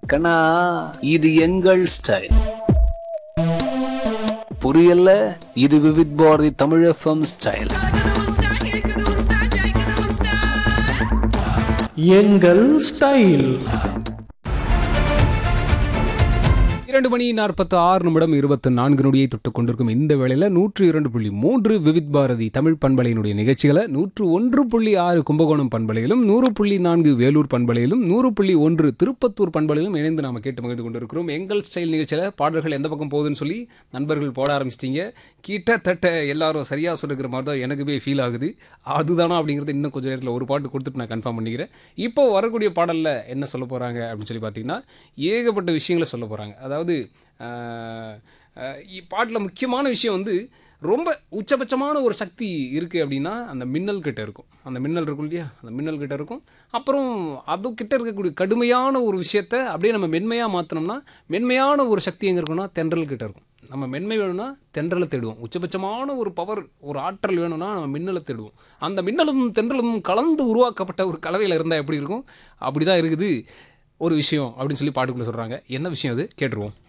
கண்ணா இது எங்கள் ஸ்டைல் புரியல இது விவித் பாரதி தமிழ் எஃப்எம் ஸ்டைல் கலக்குது உன் ஸ்டைல் இழுக்குது உன் ஸ்டைல் ஜெயிக்குது உன் ஸ்டைல் எங்கள் ஸ்டைல் இரண்டு மணி நாற்பத்தி ஆறு நிமிடம் இருபத்தி நான்கு நொடியை தொட்டு கொண்டிருக்கும் இந்த வேளையில் நூற்று இரண்டு புள்ளி மூன்று விவித் பாரதி தமிழ் பண்பலையினுடைய நிகழ்ச்சிகளை நூற்று ஒன்று புள்ளி ஆறு கும்பகோணம் பண்பலையிலும் நூறு புள்ளி நான்கு வேலூர் பண்பலையிலும் நூறு புள்ளி ஒன்று திருப்பத்தூர் பண்பலையிலும் இணைந்து நாம கேட்டு மகிழ்ந்து கொண்டிருக்கிறோம் எங்கள் ஸ்டைல் நிகழ்ச்சியில் பாடல்கள் எந்த பக்கம் போகுதுன்னு சொல்லி நண்பர்கள் போட ஆரம்பிச்சிட்டிங்க கிட்டத்தட்ட எல்லாரும் சரியாக சொல்லுகிற மாதிரி தான் எனக்குமே ஃபீல் ஆகுது அதுதானா அப்படிங்கிறது இன்னும் கொஞ்சம் நேரத்தில் ஒரு பாட்டு கொடுத்துட்டு நான் கன்ஃபார்ம் பண்ணிக்கிறேன் இப்போ வரக்கூடிய பாடலில் என்ன சொல்ல போகிறாங்க அப்படின்னு சொல்லி பார்த்தீங்கன்னா ஏகப்பட்ட விஷயங்களை சொல்ல போகிறாங்க அதாவது பாட்டில் முக்கியமான விஷயம் வந்து ரொம்ப உச்சபட்சமான ஒரு சக்தி இருக்குது அப்படின்னா அந்த மின்னல் கிட்ட இருக்கும் அந்த மின்னல் இருக்கும் இல்லையா அந்த மின்னல் கிட்ட இருக்கும் அப்புறம் அது கிட்ட இருக்கக்கூடிய கடுமையான ஒரு விஷயத்த அப்படியே நம்ம மென்மையாக மாற்றினோம்னா மென்மையான ஒரு சக்தி எங்கே இருக்குன்னா தென்றல் கிட்ட இருக்கும் நம்ம மென்மை வேணும்னா தென்றலை தேடுவோம் உச்சபட்சமான ஒரு பவர் ஒரு ஆற்றல் வேணும்னா நம்ம மின்னலை தேடுவோம் அந்த மின்னலும் தென்றலும் கலந்து உருவாக்கப்பட்ட ஒரு கலவையில் இருந்தால் எப்படி இருக்கும் அப்படி தான் இருக்குது ஒரு விஷயம் அப்படின்னு சொல்லி பாட்டுக்குள்ளே சொல்கிறாங்க என்ன விஷயம் அது கேட்டுருவோம்